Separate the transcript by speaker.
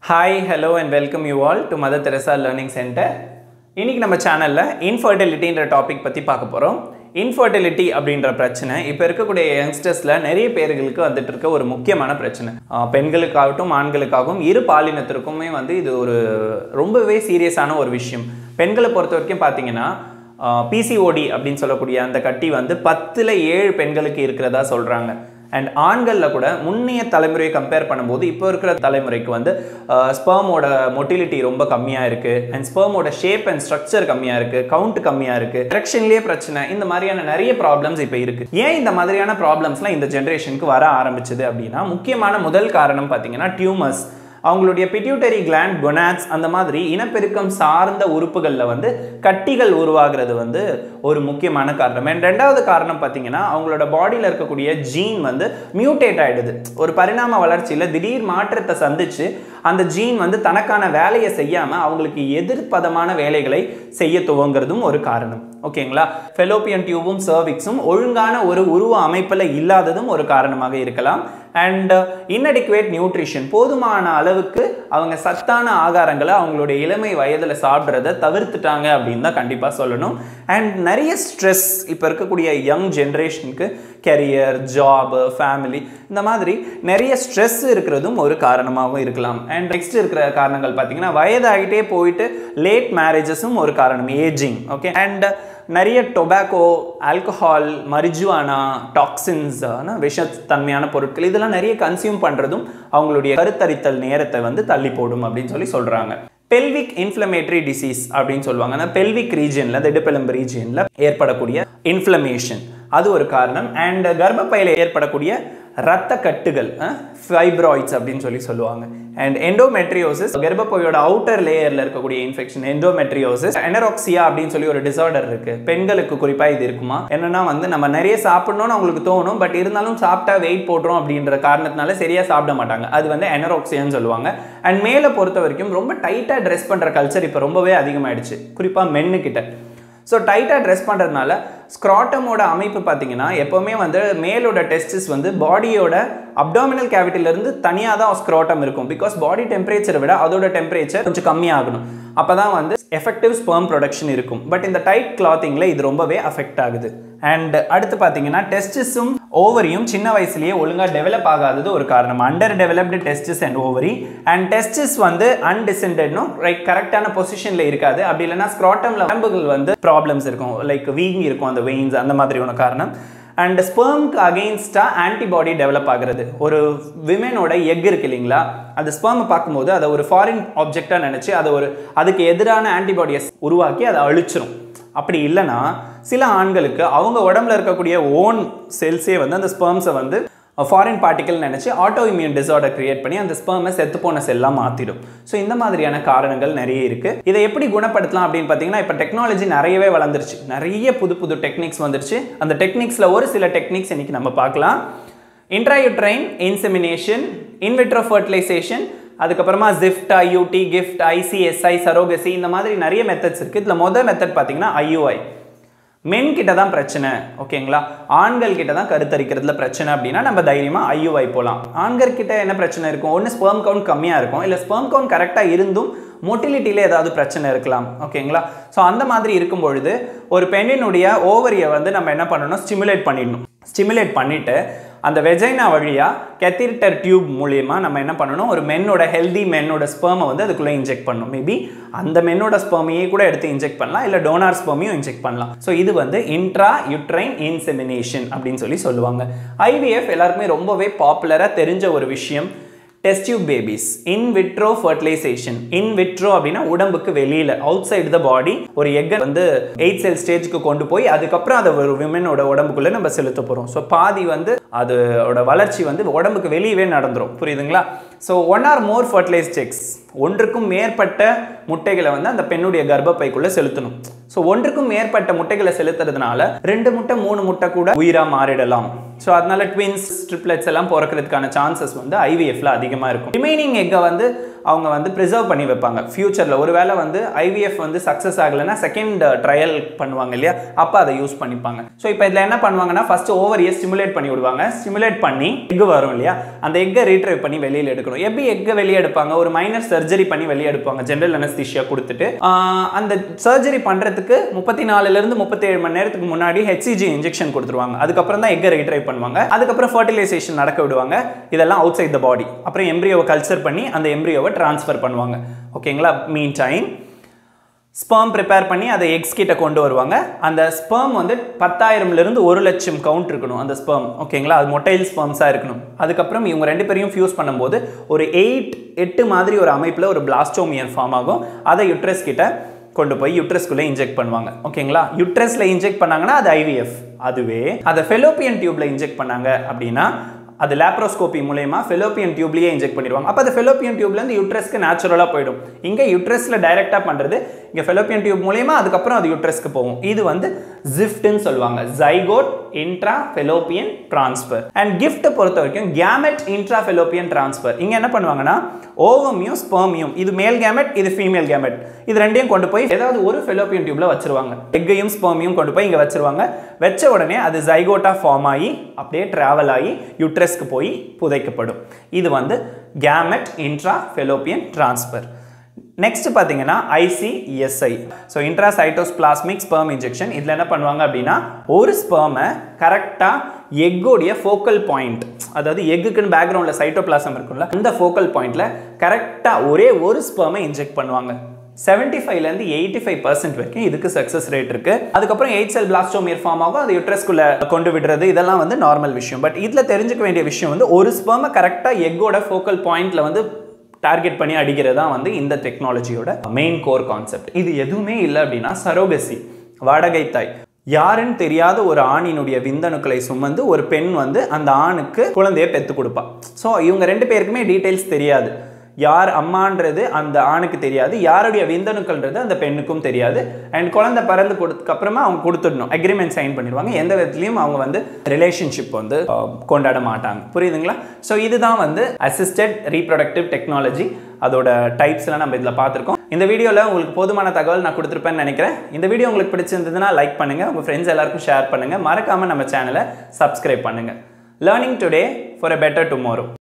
Speaker 1: hi hello and welcome you all to mother Teresa learning centre இன்னைக்கு நம்ம சேனலில் இன்ஃபர்டிலிட்டின்ற topic பற்றி பார்க்க போகிறோம் இன்ஃபர்டிலிட்டி அப்படின்ற பிரச்சனை இப்போ இருக்கக்கூடிய யங்ஸ்டர்ஸில் நிறைய பேர்களுக்கு வந்துட்டு இருக்க ஒரு முக்கியமான பிரச்சனை ஆஹ் பெண்களுக்காகட்டும் ஆண்களுக்காகவும் இரு பாலினத்திற்குமே வந்து இது ஒரு ரொம்பவே சீரியஸான ஒரு விஷயம் பெண்களை பொறுத்த வரைக்கும் பார்த்தீங்கன்னா பிசிஓடி அப்படின்னு சொல்லக்கூடிய அந்த கட்டி வந்து பத்தில் ஏழு பெண்களுக்கு இருக்கிறதா சொல்கிறாங்க அண்ட் ஆண்களில் கூட முன்னைய தலைமுறையை கம்பேர் பண்ணும்போது இப்போ இருக்கிற தலைமுறைக்கு வந்து ஸ்பெர்மோட மொட்டிலிட்டி ரொம்ப கம்மியாக இருக்குது அண்ட் ஸ்பெர்மோட ஷேப் அண்ட் ஸ்ட்ரக்சர் கம்மியாக இருக்குது கவுண்ட் கம்மியாக இருக்குது எரெக்ஷன்லேயே பிரச்சனை இந்த மாதிரியான நிறைய ப்ராப்ளம்ஸ் இப்போ இருக்குது ஏன் இந்த மாதிரியான ப்ராப்ளம்ஸ்லாம் இந்த ஜென்ரேஷனுக்கு வர ஆரம்பிச்சது அப்படின்னா முக்கியமான முதல் காரணம் பார்த்தீங்கன்னா டியூமர்ஸ் அவங்களுடைய பிட்யூட்டரி கிளாண்ட் கொனாட்ஸ் அந்த மாதிரி இனப்பெருக்கம் சார்ந்த உறுப்புகளில் வந்து கட்டிகள் உருவாகிறது வந்து ஒரு முக்கியமான காரணம் அண்ட் ரெண்டாவது காரணம் பார்த்தீங்கன்னா அவங்களோட பாடியில் இருக்கக்கூடிய ஜீன் வந்து மியூட்டேட் ஆகிடுது ஒரு பரிணாம வளர்ச்சியில் திடீர் மாற்றத்தை சந்திச்சு அந்த ஜீன் வந்து தனக்கான வேலையை செய்யாமல் அவங்களுக்கு எதிர்ப்பதமான வேலைகளை செய்ய துவங்கிறதும் ஒரு காரணம் ஓகேங்களா ஃபெலோப்பியன் டியூபும் சர்விக்ஸும் ஒழுங்கான ஒரு உருவ அமைப்பில் இல்லாததும் ஒரு காரணமாக இருக்கலாம் அண்ட் இன்னடிக்குவேட் நியூட்ரிஷன் போதுமான அளவுக்கு அவங்க சத்தான ஆகாரங்களை அவங்களுடைய இளமை வயதில் சாப்பிட்றத தவிர்த்துட்டாங்க அப்படின்னு தான் கண்டிப்பாக சொல்லணும் அண்ட் நிறைய ஸ்ட்ரெஸ் இப்போ இருக்கக்கூடிய யங் ஜென்ரேஷனுக்கு கெரியர் ஜாபு ஃபேமிலி இந்த மாதிரி நிறைய ஸ்ட்ரெஸ் இருக்கிறதும் ஒரு காரணமாகவும் இருக்கலாம் அண்ட் நெக்ஸ்ட் இருக்கிற காரணங்கள் பார்த்தீங்கன்னா வயதாகிட்டே போயிட்டு லேட் மேரேஜஸும் ஒரு காரணம் ஏஜிங் ஓகே அண்ட் நிறைய டொபாக்கோ ஆல்கஹால் மரிஜுவானா டாக்ஸின்ஸ் விஷத்தன்மையான பொருட்கள் இதெல்லாம் நிறைய கன்சியூம் பண்ணுறதும் அவங்களுடைய கருத்தரித்தல் நேரத்தை வந்து தள்ளி போடும் அப்படின்னு சொல்லி சொல்கிறாங்க பெல்விக் இன்ஃப்ளமேட்டரி டிசீஸ் அப்படின்னு சொல்லுவாங்க அந்த பெல்விக் ரீஜியனில் இந்த இடுப்பெலும்பு ரீஜியனில் ஏற்படக்கூடிய இன்ஃப்ளமேஷன் அது ஒரு காரணம் அண்ட் கர்ப்பப்பையில் ஏற்படக்கூடிய ரத்த கட்டுகள் ஃபைப்ராய்ட்ஸ் அப்படின்னு சொல்லி சொல்லுவாங்க அண்ட் எண்டோமெட்ரியோசிஸ் கர்ப்பப்பையோட அவுட்டர் லேயரில் இருக்கக்கூடிய இன்ஃபெக்ஷன் எண்டோமெட்ரியோசிஸ் எனராக்சியா அப்படின்னு சொல்லி ஒரு டிசார்டர் இருக்கு பெண்களுக்கு குறிப்பாக இது இருக்குமா என்னன்னா வந்து நம்ம நிறைய சாப்பிடணும்னு அவங்களுக்கு தோணும் பட் இருந்தாலும் சாப்பிட்டா வெயிட் போடுறோம் அப்படின்ற காரணத்தினால சரியாக சாப்பிட மாட்டாங்க அது வந்து எனராக்சியான்னு சொல்லுவாங்க அண்ட் மேலே பொறுத்த வரைக்கும் ரொம்ப டைட்டாக ட்ரெஸ் பண்ணுற கல்ச்சர் இப்போ ரொம்பவே அதிகமாயிடுச்சு குறிப்பாக மென்னுக்கிட்ட ஸோ டைட்டாக ட்ரெஸ் பண்ணுறதுனால ஸ்க்ராட்டமோட அமைப்பு பார்த்தீங்கன்னா எப்போவுமே வந்து மேலோட டெஸ்டிஸ் வந்து பாடியோட அப்டாமினல் கேவிட்டிலேருந்து தனியாக தான் ஸ்க்ராட்டம் இருக்கும் பிகாஸ் பாடி டெம்பரேச்சரை விட அதோட டெம்பரேச்சர் கொஞ்சம் கம்மியாகணும் அப்போ தான் வந்து எஃபெக்டிவ் ஸ்பெர்ம் ப்ரொடக்ஷன் இருக்கும் பட் இந்த டைட் கிளாத்திங்கில் இது ரொம்பவே அஃபெக்ட் ஆகுது அண்ட் அடுத்து பார்த்தீங்கன்னா டெஸ்டிஸும் ஓவரியும் சின்ன வயசுலேயே ஒழுங்காக டெவலப் ஆகாதது ஒரு காரணம் under developed testis and ovary and testis வந்து அன்டிசென்டட்னும் ரைட் கரெக்டான பொசிஷனில் இருக்காது அப்படி இல்லைன்னா ஸ்க்ராட்டமில் நரம்புகள் வந்து ப்ராப்ளம்ஸ் இருக்கும் லைக் வீங்கி இருக்கும் அந்த வெயின்ஸ் அந்த மாதிரி ஒரு காரணம் அண்ட் ஸ்பெர்ம்க்கு அகெயின்ஸ்டாக ஆன்டிபாடி டெவலப் ஆகிறது ஒரு விமெனோட எக் இருக்கு இல்லைங்களா அந்த ஸ்பெர்மை பார்க்கும்போது அதை ஒரு ஃபாரின் ஆப்ஜெக்டாக நினச்சி அதை ஒரு அதுக்கு எதிரான ஆன்டிபாடியை உருவாக்கி அதை அழிச்சிரும் அப்படி இல்லைன்னா சில ஆண்களுக்கு அவங்க உடம்புல இருக்கக்கூடிய ஓன் செல்ஸே வந்து அந்த ஸ்பெர்ம்ஸை வந்து ஃபாரின் பார்ட்டிக்கல் நினச்சி ஆட்டோ இம்யூன் டிசார்டர் கிரியேட் பண்ணி அந்த ஸ்பெர்மை செத்து போன செல்லாக மாற்றிடும் ஸோ இந்த மாதிரியான காரணங்கள் நிறைய இருக்குது இதை எப்படி குணப்படுத்தலாம் அப்படின்னு பார்த்தீங்கன்னா இப்போ டெக்னாலஜி நிறையவே வளர்ந்துருச்சு நிறைய புது புது டெக்னிக்ஸ் வந்துருச்சு அந்த டெக்னிக்ஸில் ஒரு சில டெக்னிக்ஸ் இன்றைக்கி நம்ம பார்க்கலாம் இன்ட்ராயுட்ரைன் இன்செமினேஷன் இன்விட்ரோ ஃபர்டிலைசேஷன் அதுக்கப்புறமா ZIFT IUD GIFT ICSI surrogacy இந்த மாதிரி நிறைய மெத்தட்ஸ் இருக்குது இதில் மொதல் மெத்தட் பார்த்தீங்கன்னா ஐயூஐ மென் கிட்ட தான் பிரச்சனை ஓகேங்களா ஆண்கள் கிட்ட தான் கருத்தரிக்கிறதுல பிரச்சனை அப்படின்னா நம்ம தைரியமாக ஐயூஐ போகலாம் ஆண்கள் கிட்ட என்ன பிரச்சனை இருக்கும் ஒன்று ஸ்பெர்ம் கவுண்ட் கம்மியாக இருக்கும் இல்லை ஸ்பெர்ம் கவுண்ட் கரெக்டாக இருந்தும் மொட்டிலிட்டியில் ஏதாவது பிரச்சனை இருக்கலாம் ஓகேங்களா ஸோ அந்த மாதிரி இருக்கும் பொழுது ஒரு பெண்ணினுடைய ஓவரியை வந்து நம்ம என்ன பண்ணணும் ஸ்டிமுலேட் பண்ணிடணும் ஸ்டிமுலேட் பண்ணிவிட்டு அந்த வெஜைனா வழியாக கெத்திரிட்டர் டியூப் மூலியமா நம்ம என்ன பண்ணணும் ஒரு மென்னோட ஹெல்தி மென்னோட ஸ்பெர்மை வந்து அதுக்குள்ளே இன்ஜெக்ட் பண்ணணும் மேபி அந்த மென்னோட ஸ்பெர்மையே கூட எடுத்து இன்ஜெக்ட் பண்ணலாம் இல்லை டோனார் ஸ்பெர்மையும் இன்ஜெக்ட் பண்ணலாம் ஸோ இது வந்து இன்ட்ரா யுட்ரைன் இன்செமினேஷன் அப்படின்னு சொல்லி சொல்லுவாங்க ஐவிஎஃப் எல்லாருக்குமே ரொம்பவே பாப்புலராக தெரிஞ்ச ஒரு விஷயம் test tube babies in vitro fertilisation in vitro அப்படின்னா உடம்புக்கு வெளியில் அவுட் சைடு த பாடி ஒரு எக்கை வந்து எயிட் செல் ஸ்டேஜ்க்கு கொண்டு போய் அதுக்கப்புறம் அதை ஒரு விமனோட உடம்புக்குள்ளே நம்ம செலுத்த போகிறோம் ஸோ பாதி வந்து அதோட வளர்ச்சி வந்து உடம்புக்கு வெளியவே நடந்துரும் புரியுதுங்களா so one or more fertilise sex ஒன்றுக்கும் மேற்பட்ட முட்டைகளை வந்து அந்த பெண்ணுடைய கர்ப்பப்பைக்குள்ளே செலுத்தணும் ஸோ ஒன்றுக்கும் மேற்பட்ட முட்டைகளை செலுத்துறதுனால ரெண்டு முட்டை மூணு முட்டை கூட உயிராக மாறிடலாம் ஸோ அதனால ட்வின்ஸ் ட்ரிப்ளெட்ஸ் எல்லாம் பிறக்கிறதுக்கான சான்சஸ் வந்து ஐவிஎஃப்ல அதிகமாக இருக்கும் ரிமைனிங் எக்கை வந்து அவங்க வந்து ப்ரிசர்வ் பண்ணி வைப்பாங்க ஃப்யூச்சரில் ஒருவேளை வந்து ஐவிஎஃப் வந்து சக்ஸஸ் ஆகலைன்னா செகண்ட் ட்ரையல் பண்ணுவாங்க இல்லையா அப்போ அதை யூஸ் பண்ணிப்பாங்க ஸோ இப்போ இதில் என்ன பண்ணுவாங்கன்னா ஃபஸ்ட்டு ஓவரியை ஸ்டிமுலேட் பண்ணி விடுவாங்க ஸ்டிமுலேட் பண்ணி எக் வரும் இல்லையா அந்த எக்கை ரீட்ரைவ் பண்ணி வெளியில் எடுக்கணும் எப்படி எக்கை வெளியே எடுப்பாங்க ஒரு மைனர் சர்ஜரி பண்ணி வெளியே எடுப்பாங்க ஜென்ரல் அனஸ்தீஷியா கொடுத்துட்டு ஆஹ் அந்த சர்ஜரி பண்ணுறதுக்கு முப்பத்தி நாலுலேருந்து முப்பத்தேழு மணி நேரத்துக்கு முன்னாடி ஹெச்சிஜி இன்ஜெக்ஷன் கொடுத்துருவாங்க அதுக்கப்புறம் தான் எக்கை ரீட்ரைவ் பண்ணுவாங்க அதுக்கப்புறம் ஃபர்டிலைசேஷன் நடக்க விடுவாங்க இதெல்லாம் அவுட் சைட் த பாடி அப்புறம் எம்ப்ரியோவை கல்ச்சர் பண்ணி அந்த எம்ப்ரியோவை ட்ரான்ஸ்ஃபர் பண்ணுவாங்க ஓகேங்களா மீன் டைம் ஸ்பெர்ம் ப்ரிப்பேர் பண்ணி அதை எக்ஸ் கிட்ட கொண்டு வருவாங்க அந்த ஸ்பெர்ம் வந்து பத்தாயிரம்லேருந்து ஒரு லட்சம் கவுண்ட் இருக்கணும் அந்த ஸ்பெர்ம் ஓகேங்களா அது மொட்டைல் ஸ்பெர்ம்ஸாக இருக்கணும் அதுக்கப்புறம் இவங்க ரெண்டு பேரையும் ஃபியூஸ் பண்ணும்போது ஒரு எயிட் எட்டு மாதிரி ஒரு அமைப்பில் ஒரு பிளாஸ்டோமியர் ஃபார்ம் ஆகும் அதை யுட்ரஸ் கிட்ட கொண்டு போய் யுட்ரஸ்குள்ளே இன்ஜெக்ட் பண்ணுவாங்க ஓகேங்களா யுட்ரஸ்ல இன்ஜெக்ட் பண்ணாங்கன்னா அது ஐவிஎஃப் அதுவே அதை ஃபெலோப்பியன் டியூப்ல இன்ஜெக்ட் பண்ணாங்க அப்படின்னா அது லேப்ரோஸ்கோபி மூலயமா ஃபெலோப்பியன் டியூப்லேயே இன்ஜெக்ட் பண்ணிடுவாங்க அப்போ அது ஃபெலோப்பியன் டியூப்லேருந்து யுட்ரஸ்க்கு நேச்சுரலாக போயிடும் இங்கே யுட்ரஸில் டைரெக்டாக பண்ணுறது இங்கே ஃபெலோப்பியன் டியூப் மூலயமா அதுக்கப்புறம் அது யுட்ரஸ்க்கு போகும் இது வந்து ஜிஃப்ட்னு சொல்லுவாங்க zygote intra fallopian transfer and கிஃப்ட்டை பொறுத்த வரைக்கும் கேமெட் இன்ட்ரா ஃபெலோப்பியன் ட்ரான்ஸ்ஃபர் இங்கே என்ன பண்ணுவாங்கன்னா ஓவமியும் ஸ்பெர்மியும் இது மேல் கேமெட் இது ஃபீமேல் கேமெட் இது ரெண்டையும் கொண்டு போய் ஏதாவது ஒரு ஃபெலோப்பியன் டியூப்ல வச்சிருவாங்க எக்கையும் ஸ்பெர்மியும் கொண்டு போய் இங்கே வச்சிருவாங்க வச்ச உடனே அது ஜைகோட்டா ஃபார்ம் ஆகி அப்படியே டிராவல் ஆகி யுட்ரஸ்க்கு போய் புதைக்கப்படும் இது வந்து gamete intra fallopian transfer next பார்த்தீங்கன்னா ICSI so intracytoplasmic sperm injection இதில் என்ன பண்ணுவாங்க அப்படின்னா ஒரு ஸ்பெர்மை கரெக்டாக எக்கோடைய ஃபோக்கல் பாயிண்ட் அதாவது எக்குக்குன்னு பேக்ரவுண்டில் சைட்டோபிளாசம் இருக்கும்ல அந்த ஃபோக்கல் பாயிண்ட்ல கரெக்டாக ஒரே ஒரு ஸ்பெர்மை இன்ஜெக்ட் பண்ணுவாங்க செவன்ட்டி ஃபைவ்லேருந்து எயிட்டி ஃபைவ் பர்சன்ட் வரைக்கும் இதுக்கு சக்ஸஸ் ரேட் இருக்கு அதுக்கப்புறம் எயிட் செல் பிளாஸ்டோமியர் ஃபார்ம் ஆகும் அது யுட்ரஸ்குள்ள கொண்டு விடுறது இதெல்லாம் வந்து நார்மல் விஷயம் பட் இதில் தெரிஞ்சுக்க வேண்டிய விஷயம் வந்து ஒரு ஸ்பெர்மை கரெக்டாக எக்கோட ஃபோக்கல் பாயிண்ட்ல வந்து டார்கெட் பண்ணி அடிக்கிறது தான் வந்து இந்த டெக்னாலஜியோட மெயின் கோர் கான்செப்ட் இது எதுவுமே இல்லை அப்படின்னா சரோகசி வாடகை தாய் யாருன்னு தெரியாத ஒரு ஆணினுடைய விந்தணுக்களை சுமந்து ஒரு பெண் வந்து அந்த ஆணுக்கு குழந்தையை பெத்து கொடுப்பா ஸோ இவங்க ரெண்டு பேருக்குமே டீட்டெயில்ஸ் தெரியாது யார் அம்மான்றது அந்த ஆணுக்கு தெரியாது யாருடைய விந்தணுக்கள்ன்றது அந்த பெண்ணுக்கும் தெரியாது அண்ட் குழந்தை பிறந்து கொடுத்ததுக்கு அப்புறமா அவங்க கொடுத்துடணும் அக்ரிமெண்ட் சைன் பண்ணிடுவாங்க எந்த விதத்துலையும் அவங்க வந்து ரிலேஷன்ஷிப் வந்து அஹ், கொண்டாட மாட்டாங்க புரியுதுங்களா ஸோ இதுதான் வந்து அசிஸ்டட் ரீப்ரொடக்டிவ் டெக்னாலஜி அதோட டைப்ஸ்லாம் நம்ம இதில் பார்த்துருக்கோம் இந்த வீடியோவில் உங்களுக்கு போதுமான தகவல் நான் கொடுத்துருப்பேன்னு நினைக்கிறேன் இந்த வீடியோ உங்களுக்கு பிடிச்சிருந்ததுன்னா லைக் பண்ணுங்கள் உங்கள் ஃப்ரெண்ட்ஸ் எல்லாருக்கும் ஷேர் பண்ணுங்கள் மறக்காமல் நம்ம சேனலை சப்ஸ்கிரைப் பண்ணுங்கள் learning today for a better tomorrow